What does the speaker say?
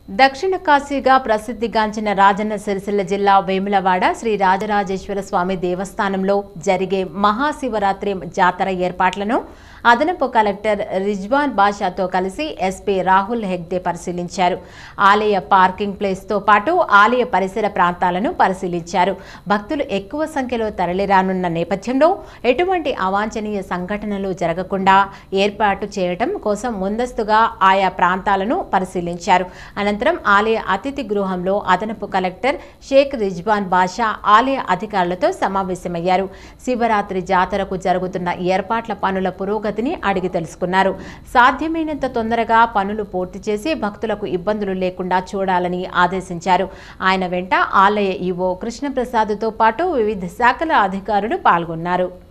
దక్షిణ కాశీగా ప్రసిద్ధిగాంచిన రాజన్న సిరిసిల్ల జిల్లా వేములవాడ శ్రీ రాజరాజేశ్వర స్వామి దేవస్థానంలో జరిగే మహాశివరాత్రి జాతర ఏర్పాట్లను అదనపు కలెక్టర్ రిజ్వాన్ బాషాతో కలిసి ఎస్పీ రాహుల్ హెగ్డే పరిశీలించారు ఆలయ పార్కింగ్ ప్లేస్తో పాటు ఆలయ పరిసర ప్రాంతాలను పరిశీలించారు భక్తులు ఎక్కువ సంఖ్యలో తరలిరానున్న నేపథ్యంలో ఎటువంటి అవాంఛనీయ సంఘటనలు జరగకుండా ఏర్పాటు చేయటం కోసం ముందస్తుగా ఆయా ప్రాంతాలను పరిశీలించారు అనంతరం ఆలయ అతిథి గృహంలో అదనపు కలెక్టర్ షేక్ రిజ్వాన్ బాషా ఆలయ అధికారులతో సమావేశమయ్యారు శివరాత్రి జాతరకు జరుగుతున్న ఏర్పాట్ల పనుల పురోగతిని అడిగి తెలుసుకున్నారు సాధ్యమైనంత తొందరగా పనులు పూర్తి చేసి భక్తులకు ఇబ్బందులు లేకుండా చూడాలని ఆదేశించారు ఆయన వెంట ఆలయ ఈవో కృష్ణప్రసాద్తో పాటు వివిధ శాఖల అధికారులు పాల్గొన్నారు